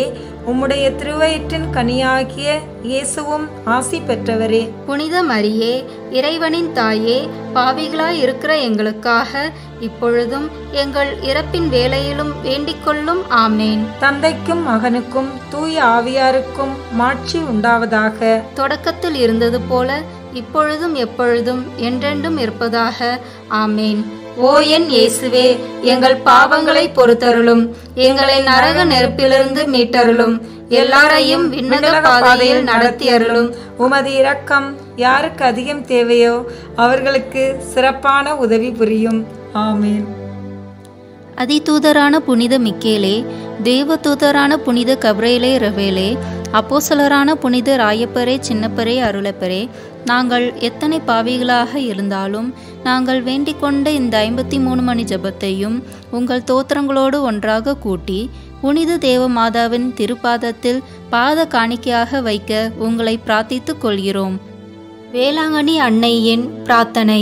உம்முடைய திருவயிற்றின் கனியாகிய இயேசுவும் ஆசி பெற்றவரே புனித மரியே இறைவனின் தாயே பாவிகளாய் இருக்கிற எங்களுக்காக இப்பொழுதும் எங்கள் இறப்பின் வேளையிலும் வேண்டிக்கொள்ளும் ஆமேன் தந்தைக்கும் மகனுக்கும் தூய ஆவியாருக்கும் மாட்சி உண்டாவதாக தொடக்கத்தில் இருந்தது போல இப்பொழுதும் எப்பொழுதும் என்றென்றும் இருப்பதாக ஆமேன் ஓ என் இயேசுவே எங்கள் பாவங்களை பொறுத்தருளும் எங்களை நரக நெருப்பிலிருந்து மீட்டருளும் எல்லாரையும் விண்ணக பாதையில் நடத்தி அருளும் உமது இரக்கம் யாருக்கு அதிகம் தேவையோ அவர்களுக்கு சிறப்பான உதவி புரியும் ஆமேன் அதிதூதரான புனித மிக்கேலே தேவதூதரான புனித கப்ரேலே ரவேலே அப்போசலரான புனித ராயப்பரே சின்னப்பரே அருளப்பரே நாங்கள் எத்தனை பாவிகளாக இருந்தாலும் நாங்கள் வேண்டிக் கொண்ட இந்த ஐம்பத்தி மூணு மணி ஜெபத்தையும் உங்கள் தோத்திரங்களோடு ஒன்றாக கூட்டி புனித தேவ மாதாவின் திருப்பாதத்தில் பாத காணிக்கையாக வைக்க உங்களை பிரார்த்தித்துக் கொள்கிறோம் வேளாங்கண்ணி அன்னையின் பிரார்த்தனை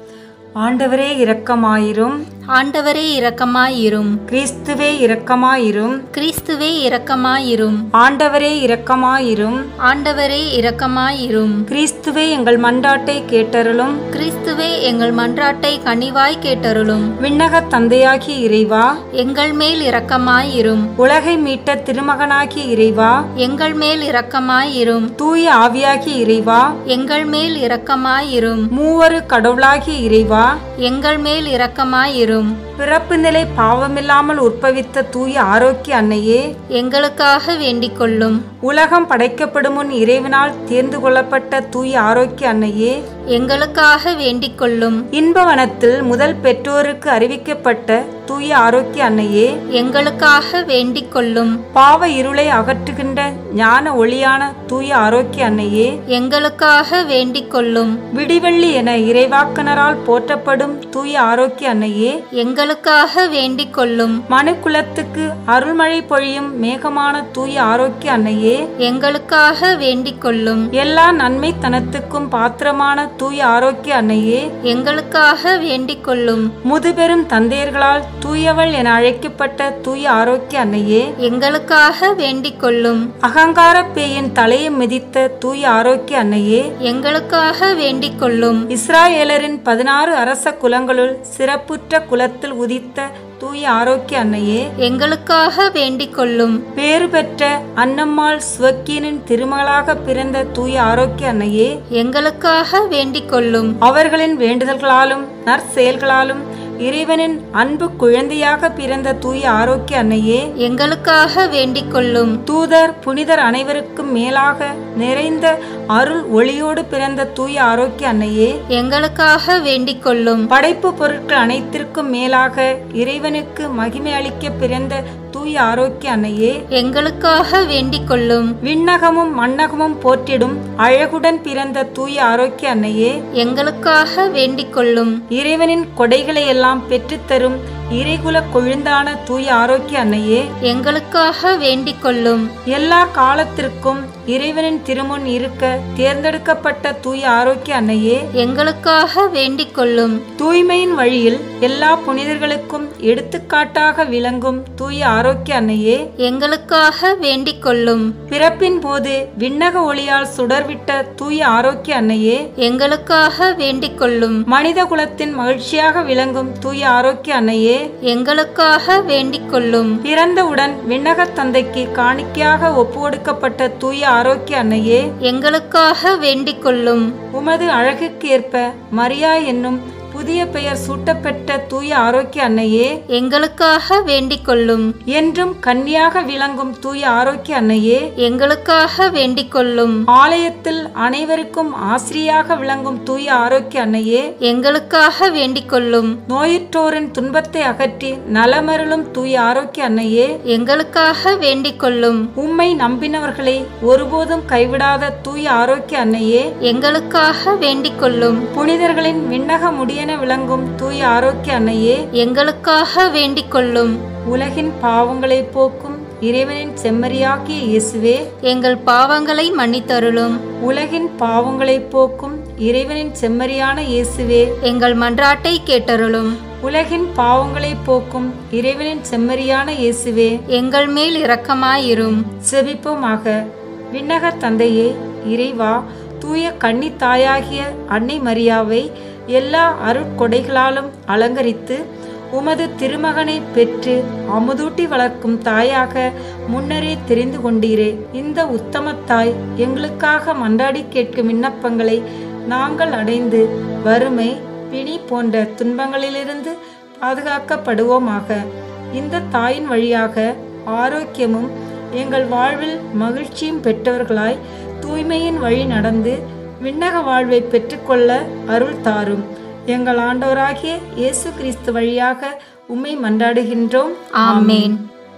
ஆண்டவரே இரக்கமாயிரும் ஆண்டவரே இரக்கமாயிரும் கிறிஸ்துவே இரக்கமாயிரும் கிறிஸ்துவே இரக்கமாயிரும் ஆண்டவரே இரக்கமாயிரும் ஆண்டவரே இரக்கமாயிரும் கிறிஸ்துவே எங்கள் மண்டாட்டை கேட்டருளும் கிறிஸ்துவே எங்கள் மன்றாட்டை கனிவாய் கேட்டருளும் விண்ணக தந்தையாகி இறைவா எங்கள் மேல் இரக்கமாயிரும் உலகை மீட்ட திருமகனாகி இறைவா எங்கள் மேல் இரக்கமாயிரும் தூய ஆவியாகி இறைவா எங்கள் மேல் இரக்கமாயிரும் மூவரு கடவுளாகி இறைவா எங்கள் மேல் இரக்கமாயிரும் பிறப்பு நிலை பாவமில்லாமல் உற்பவித்த தூய ஆரோக்கிய அன்னையே எங்களுக்காக வேண்டிக் கொள்ளும் உலகம் படைக்கப்படும் முன் இறைவனால் தேர்ந்து கொள்ளப்பட்ட தூய ஆரோக்கிய அன்னையே எங்களுக்காக வேண்டிக் கொள்ளும் இன்பவனத்தில் முதல் பெற்றோருக்கு அறிவிக்கப்பட்ட தூய ஆரோக்கிய அன்னையே எங்களுக்காக வேண்டிக் கொள்ளும் பாவ இருளை அகற்றுகின்ற ஞான ஒளியான தூய ஆரோக்கிய அன்னையே எங்களுக்காக வேண்டிக் கொள்ளும் விடிவெள்ளி என இறைவாக்கனரால் போற்றப்படும் தூய ஆரோக்கிய அன்னையே எங்களுக்காக வேண்டிக் கொள்ளும் மனுக்குலத்துக்கு அருள்மழை பொழியும் மேகமான தூய ஆரோக்கிய அன்னையே எங்களுக்காக வேண்டிக் கொள்ளும் எல்லா நன்மைத்தனத்துக்கும் பாத்திரமான தூய ஆரோக்கிய அன்னையே எங்களுக்காக வேண்டிக் கொள்ளும் முதுபெரும் தந்தையர்களால் தூயவள் என அழைக்கப்பட்ட தூய ஆரோக்கிய அன்னையே எங்களுக்காக வேண்டிக் கொள்ளும் அகங்கார பேயின் தலையை மிதித்த தூய ஆரோக்கிய அன்னையே எங்களுக்காக வேண்டிக் கொள்ளும் இஸ்ராயேலரின் பதினாறு அரச குலங்களுள் சிறப்புற்ற குலத்தில் உதித்த தூய ஆரோக்கிய அன்னையே எங்களுக்காக வேண்டிக் கொள்ளும் பேறு பெற்ற அன்னம்மாள் சுவக்கீனின் திருமகளாக பிறந்த தூய ஆரோக்கிய அன்னையே எங்களுக்காக வேண்டிக் கொள்ளும் அவர்களின் வேண்டுதல்களாலும் நற்செயல்களாலும் இறைவனின் அன்பு குழந்தையாக பிறந்த தூய ஆரோக்கிய அன்னையே எங்களுக்காக வேண்டிக் கொள்ளும் தூதர் புனிதர் அனைவருக்கும் மேலாக நிறைந்த அருள் ஒளியோடு பிறந்த தூய ஆரோக்கிய அன்னையே எங்களுக்காக வேண்டிக் கொள்ளும் படைப்பு பொருட்கள் அனைத்திற்கும் மேலாக இறைவனுக்கு மகிமை அளிக்க பிறந்த தூய ஆரோக்கிய அன்னையே எங்களுக்காக வேண்டிக் கொள்ளும் விண்ணகமும் மண்ணகமும் போற்றிடும் அழகுடன் பிறந்த தூய ஆரோக்கிய அன்னையே எங்களுக்காக வேண்டிக் கொள்ளும் இறைவனின் கொடைகளை எல்லாம் பெற்றுத்தரும் இறைகுல கொழுந்தான தூய ஆரோக்கிய அன்னையே எங்களுக்காக வேண்டிக் கொள்ளும் எல்லா காலத்திற்கும் இறைவனின் திருமுன் இருக்க தேர்ந்தெடுக்கப்பட்ட தூய ஆரோக்கிய அன்னையே எங்களுக்காக வேண்டிக் கொள்ளும் தூய்மையின் வழியில் எல்லா புனிதர்களுக்கும் எடுத்துக்காட்டாக விளங்கும் தூய ஆரோக்கிய அன்னையே எங்களுக்காக வேண்டிக் கொள்ளும் பிறப்பின் போது விண்ணக ஒளியால் சுடர்விட்ட தூய ஆரோக்கிய அன்னையே எங்களுக்காக வேண்டிக் கொள்ளும் மனித குலத்தின் மகிழ்ச்சியாக விளங்கும் தூய ஆரோக்கிய அன்னையே எங்களுக்காக வேண்டிக் கொள்ளும் பிறந்தவுடன் விண்ணகத் தந்தைக்கு காணிக்கையாக ஒப்புக்கொடுக்கப்பட்ட தூய ஆரோக்கிய அன்னையே எங்களுக்காக வேண்டிக் கொள்ளும் உமது அழகுக்கு ஏற்ப மரியா என்னும் புதிய பெயர் சூட்டப்பெற்ற தூய ஆரோக்கிய அன்னையே எங்களுக்காக வேண்டிக் கொள்ளும் என்றும் கன்னியாக விளங்கும் தூய ஆரோக்கிய அன்னையே எங்களுக்காக வேண்டிக் கொள்ளும் ஆலயத்தில் அனைவருக்கும் ஆசிரியாக விளங்கும் தூய ஆரோக்கிய அன்னையே எங்களுக்காக வேண்டிக் கொள்ளும் நோயுற்றோரின் துன்பத்தை அகற்றி நலமருளும் தூய ஆரோக்கிய அன்னையே எங்களுக்காக வேண்டிக் கொள்ளும் உம்மை நம்பினவர்களை ஒருபோதும் கைவிடாத தூய ஆரோக்கிய அன்னையே எங்களுக்காக வேண்டிக் கொள்ளும் புனிதர்களின் விண்ணக முடியென விளங்கும் தூய ஆரோக்கிய அன்னையே எங்களுக்காக வேண்டிக் கொள்ளும் உலகின் பாவங்களை போக்கும் இறைவனின் செம்மறியாகிய இயேசுவே எங்கள் பாவங்களை மன்னித்தருளும் உலகின் பாவங்களைப் போக்கும் இறைவனின் செம்மறியான இயேசுவே எங்கள் மன்றாட்டை கேட்டருளும் உலகின் பாவங்களைப் போக்கும் இறைவனின் செம்மறியான இயேசுவே எங்கள் மேல் இரக்கமாயிரும் செபிப்போமாக விண்ணக தந்தையே இறைவா தூய கன்னி தாயாகிய அன்னை மரியாவை எல்லா அருட்கொடைகளாலும் அலங்கரித்து உமது திருமகனை பெற்று அமுதூட்டி வளர்க்கும் தாயாக முன்னரே தெரிந்து கொண்டீரே இந்த உத்தம தாய் எங்களுக்காக மன்றாடி கேட்கும் விண்ணப்பங்களை நாங்கள் அடைந்து வறுமை பிணி போன்ற துன்பங்களிலிருந்து பாதுகாக்கப்படுவோமாக இந்த தாயின் வழியாக ஆரோக்கியமும் எங்கள் வாழ்வில் மகிழ்ச்சியும் பெற்றவர்களாய் தூய்மையின் வழி நடந்து விண்ணக வாழ்வை பெற்றுக்கொள்ள அருள் தாரும் எங்கள் ஆண்டவராகிய இயேசு கிறிஸ்து வழியாக உம்மை மன்றாடுகின்றோம் ஆமேன்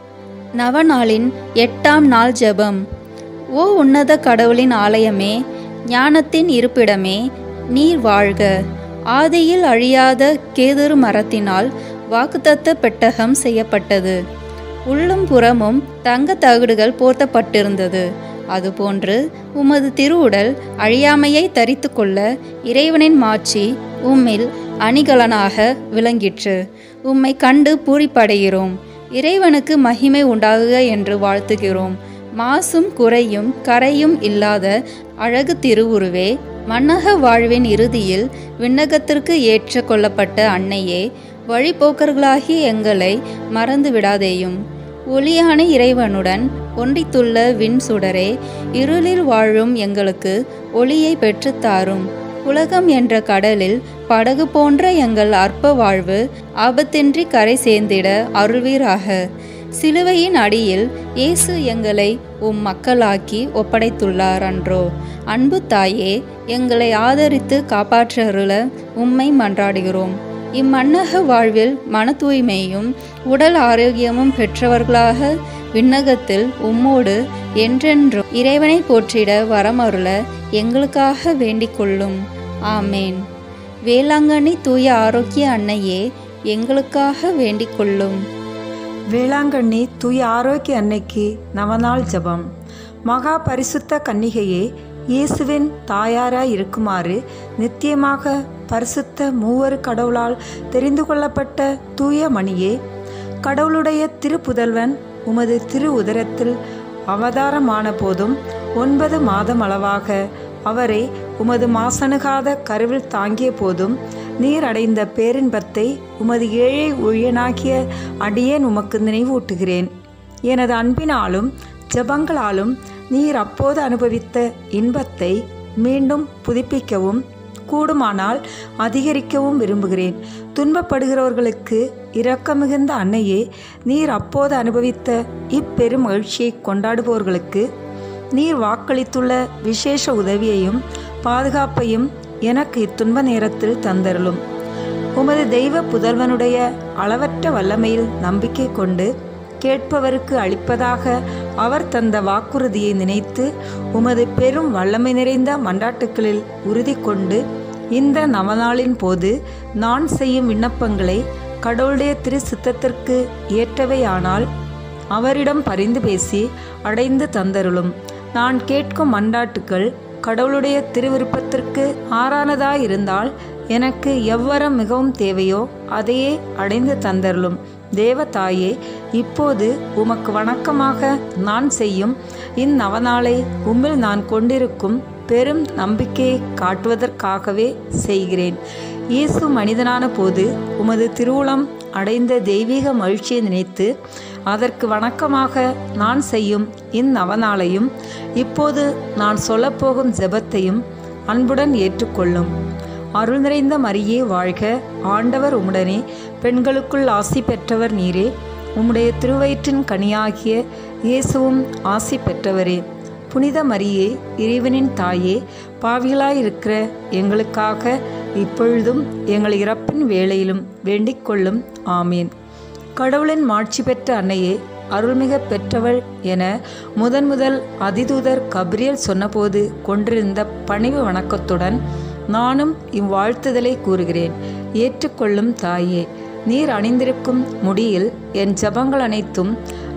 நவநாளின் எட்டாம் நாள் ஜெபம் ஓ உன்னத கடவுளின் ஆலயமே ஞானத்தின் இருப்பிடமே நீர் வாழ்க ஆதியில் அழியாத கேதுரு மரத்தினால் வாக்குத்தத்த பெட்டகம் செய்யப்பட்டது உள்ளும் புறமும் தங்க தகடுகள் போர்த்தப்பட்டிருந்தது அதுபோன்று உமது திருவுடல் அழியாமையை தரித்து கொள்ள இறைவனின் மாட்சி உம்மில் அணிகலனாக விளங்கிற்று உம்மை கண்டு பூரிப்படைகிறோம் இறைவனுக்கு மகிமை உண்டாகுக என்று வாழ்த்துகிறோம் மாசும் குறையும் கரையும் இல்லாத அழகு திருவுருவே மன்னக வாழ்வின் இறுதியில் விண்ணகத்திற்கு ஏற்ற கொள்ளப்பட்ட அன்னையே வழிபோக்கர்களாகிய எங்களை மறந்து விடாதேயும் ஒளியான இறைவனுடன் ஒன்றித்துள்ள விண் சுடரே இருளில் வாழும் எங்களுக்கு ஒளியை பெற்றுத்தாரும் உலகம் என்ற கடலில் படகு போன்ற எங்கள் அற்ப வாழ்வு ஆபத்தின்றி கரை சேர்ந்திட அருள்வீராக சிலுவையின் அடியில் இயேசு எங்களை உம் மக்களாக்கி ஒப்படைத்துள்ளார் அன்றோ அன்பு தாயே எங்களை ஆதரித்து காப்பாற்றருள உம்மை மன்றாடுகிறோம் இம்மன்னக வாழ்வில் மன தூய்மையும் உடல் ஆரோக்கியமும் பெற்றவர்களாக விண்ணகத்தில் உம்மோடு என்றென்றும் இறைவனை போற்றிட வரமருள எங்களுக்காக வேண்டிக் கொள்ளும் ஆமேன் வேளாங்கண்ணி தூய ஆரோக்கிய அன்னையே எங்களுக்காக வேண்டிக் கொள்ளும் வேளாங்கண்ணி தூய ஆரோக்கிய அன்னைக்கு நவநாள் ஜெபம் மகா பரிசுத்த கன்னிகையே இயேசுவின் தாயாராய் இருக்குமாறு நித்தியமாக பரிசுத்த மூவரு கடவுளால் தெரிந்து கொள்ளப்பட்ட தூய மணியே கடவுளுடைய திருப்புதல்வன் உமது திரு உதரத்தில் அவதாரமான போதும் ஒன்பது மாதம் அளவாக அவரை உமது மாசணுகாத கருவில் தாங்கிய போதும் நீர் அடைந்த பேரின்பத்தை உமது ஏழை ஊழியனாகிய அடியேன் உமக்கு நினைவூட்டுகிறேன் எனது அன்பினாலும் ஜெபங்களாலும் நீர் அப்போது அனுபவித்த இன்பத்தை மீண்டும் புதுப்பிக்கவும் கூடுமானால் அதிகரிக்கவும் விரும்புகிறேன் துன்பப்படுகிறவர்களுக்கு இரக்கமிகுந்த அன்னையே நீர் அப்போது அனுபவித்த இப்பெரும் மகிழ்ச்சியை கொண்டாடுபவர்களுக்கு நீர் வாக்களித்துள்ள விசேஷ உதவியையும் பாதுகாப்பையும் எனக்கு இத்துன்ப நேரத்தில் தந்தருளும் உமது தெய்வ புதல்வனுடைய அளவற்ற வல்லமையில் நம்பிக்கை கொண்டு கேட்பவருக்கு அளிப்பதாக அவர் தந்த வாக்குறுதியை நினைத்து உமது பெரும் வல்லமை நிறைந்த மன்றாட்டுக்களில் உறுதி கொண்டு இந்த நவநாளின் போது நான் செய்யும் விண்ணப்பங்களை கடவுளுடைய திரு சித்தத்திற்கு ஏற்றவையானால் அவரிடம் பரிந்து பேசி அடைந்து தந்தருளும் நான் கேட்கும் மன்றாட்டுக்கள் கடவுளுடைய திருவிருப்பத்திற்கு ஆறானதாயிருந்தால் எனக்கு எவ்வரம் மிகவும் தேவையோ அதையே அடைந்து தந்தருளும் தேவதாயே இப்போது உமக்கு வணக்கமாக நான் செய்யும் இந்நவநாளை உம்மில் நான் கொண்டிருக்கும் பெரும் நம்பிக்கையை காட்டுவதற்காகவே செய்கிறேன் இயேசு மனிதனான போது உமது திருவுளம் அடைந்த தெய்வீக மகிழ்ச்சியை நினைத்து அதற்கு வணக்கமாக நான் செய்யும் இந்நவநாளையும் இப்போது நான் சொல்லப்போகும் ஜெபத்தையும் அன்புடன் ஏற்றுக்கொள்ளும் அருள் நிறைந்த மரியே வாழ்க ஆண்டவர் உம்முடனே பெண்களுக்குள் ஆசி பெற்றவர் நீரே உம்முடைய திருவயிற்றின் கனியாகிய இயேசுவும் ஆசி பெற்றவரே புனித மரியே இறைவனின் தாயே பாவிகளாயிருக்கிற எங்களுக்காக இப்பொழுதும் எங்கள் இறப்பின் வேளையிலும் வேண்டிக் கொள்ளும் ஆமீன் கடவுளின் மாட்சி பெற்ற அன்னையே அருள்மிக பெற்றவள் என முதன் முதல் அதிதூதர் கப்ரியல் சொன்னபோது கொண்டிருந்த பணிவு வணக்கத்துடன் நானும் இவ்வாழ்த்துதலை கூறுகிறேன் ஏற்றுக்கொள்ளும் தாயே நீர் அணிந்திருக்கும் முடியில் என் ஜபங்கள் அனைத்தும்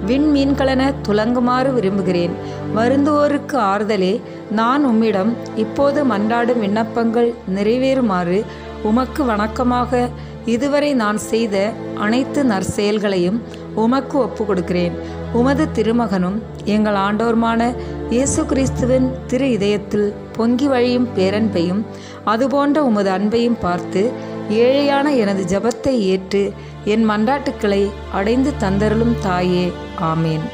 விண்மீன்களென துலங்குமாறு விரும்புகிறேன் வருந்துவோருக்கு ஆறுதலே நான் உம்மிடம் இப்போது மன்றாடும் விண்ணப்பங்கள் நிறைவேறுமாறு உமக்கு வணக்கமாக இதுவரை நான் செய்த அனைத்து நற்செயல்களையும் உமக்கு ஒப்பு கொடுக்கிறேன் உமது திருமகனும் எங்கள் ஆண்டோருமான இயேசு கிறிஸ்துவின் திரு இதயத்தில் பொங்கி வழியும் பேரன்பையும் அதுபோன்ற உமது அன்பையும் பார்த்து ஏழையான எனது ஜெபத்தை ஏற்று என் மன்றாட்டுக்களை அடைந்து தந்தருளும் தாயே ஆமேன்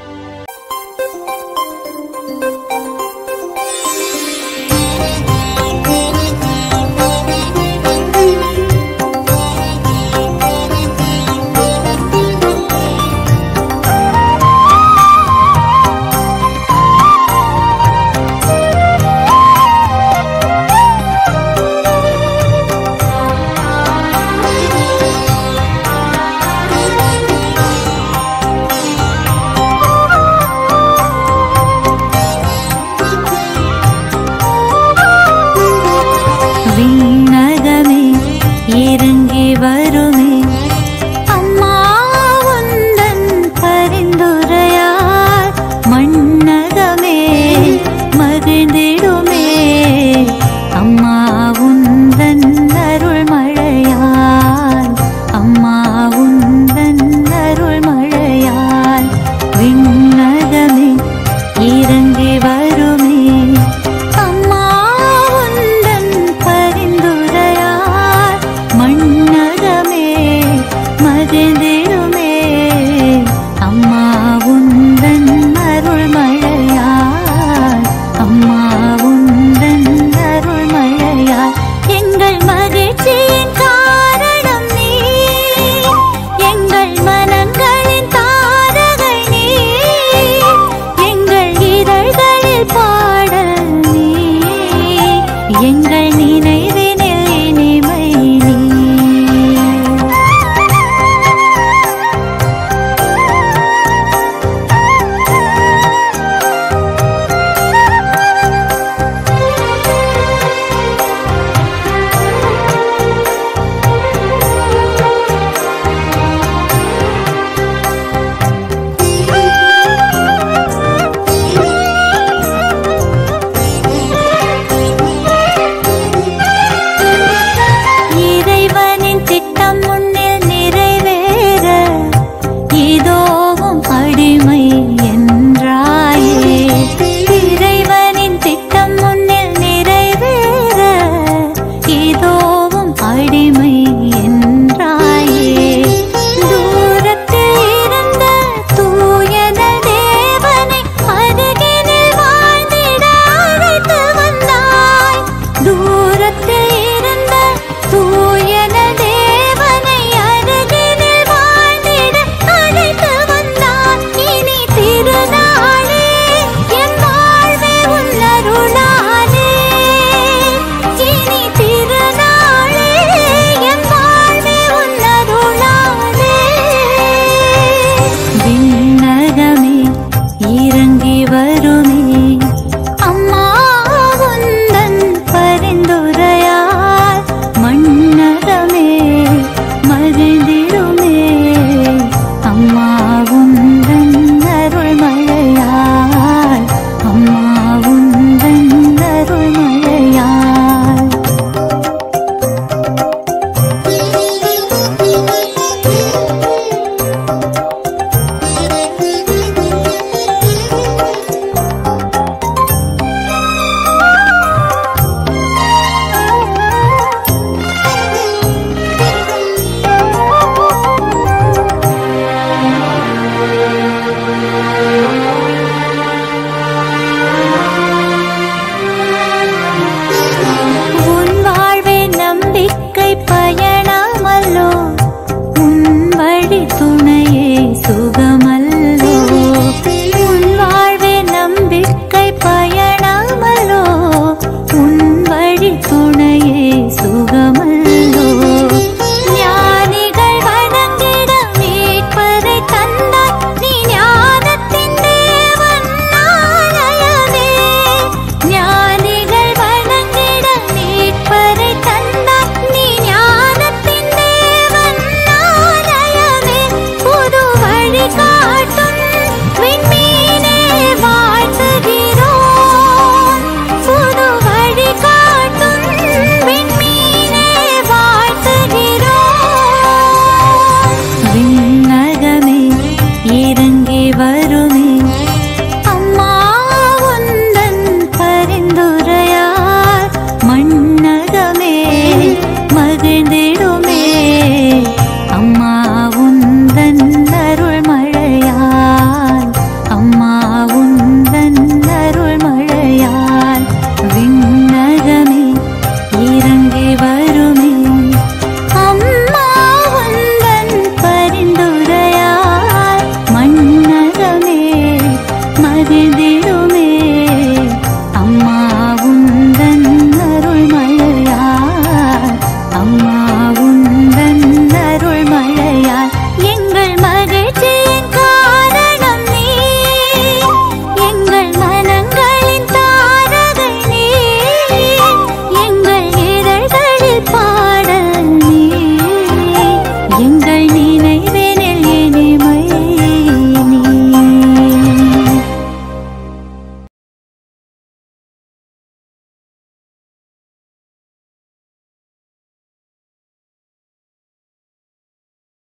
விண்ணகமே இறங்கி வருமே அம்மா உந்தன் பரிந்துரையால் மண்ணகமே மகிழ்ந்திடுமே அம்மா உந்தன் அருள் மழையால் அம்மா உந்தன் அருள் மழையால் விண்ணகமே இறங்கி வருமே அம்மா உந்தன் பரிந்துரையால் மண்ணகமே மகிழ்ந்திடுமே அம்மா உந்தன் அருள் மழையால் அம்மா உந்தன் அருள் மழையால் எங்கள் மகிழ்ச்சியின் காரணம் நீ எங்கள் மனங்களின் தாரகை நீ எங்கள் இதழ்களில் பாடல் நீ எங்கள் நினை